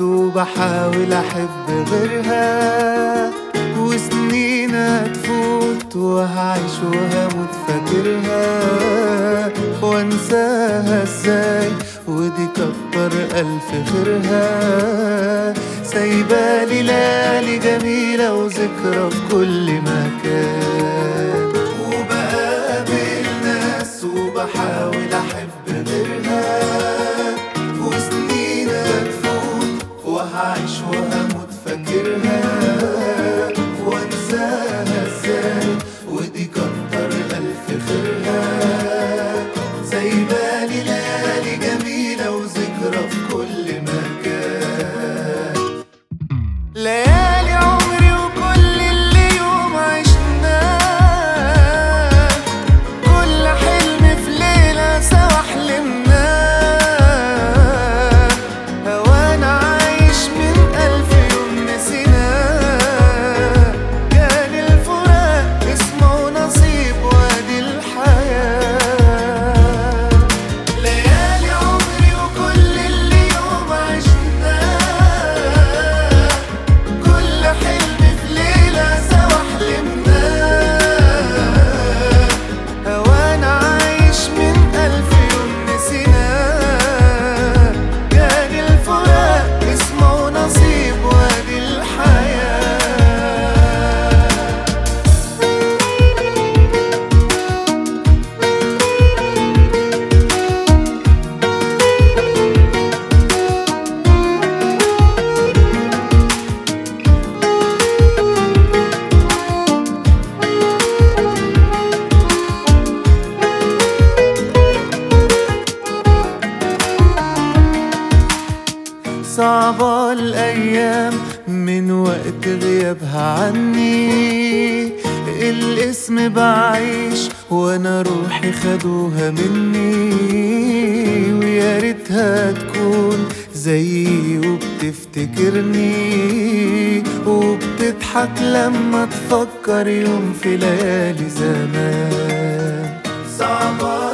وبحاول احب غيرها وسنين تفوت وهعيش وهموت فاكرها وانساها ازاي ودي كتر الف خيرها سايبالي ليالي جميلة وذكرى في كل مكان وبقابل ناس وبحاول احب غيرها وسنين تفوت وهعيش وهموت فاكرها وانساها ازاي ودي كتر الف خيرها سايبالي ليالي جميلة وذكرى في كل مكان ليالي عمري وكل اللي يوم عشناه كل حلم في ليلة سوا حلمناه وانا عايش من ألف يوم نسيناه كان الفراق اسمه نصيب وادي الحياة ليالي عمري وكل اللي يوم عشناه كل حلم في ليلة سوا حلمناه وانا عايش من ألف يوم نسيناه كان الفراق اسمه نصيب وادي الحياة صعبة الأيام من وقت غيابها عني الاسم بعيش وانا روحي خدوها مني ويا ريتها تكون زيي وبتفتكرني وبتضحك لما تفكر يوم في ليالي زمان صعبة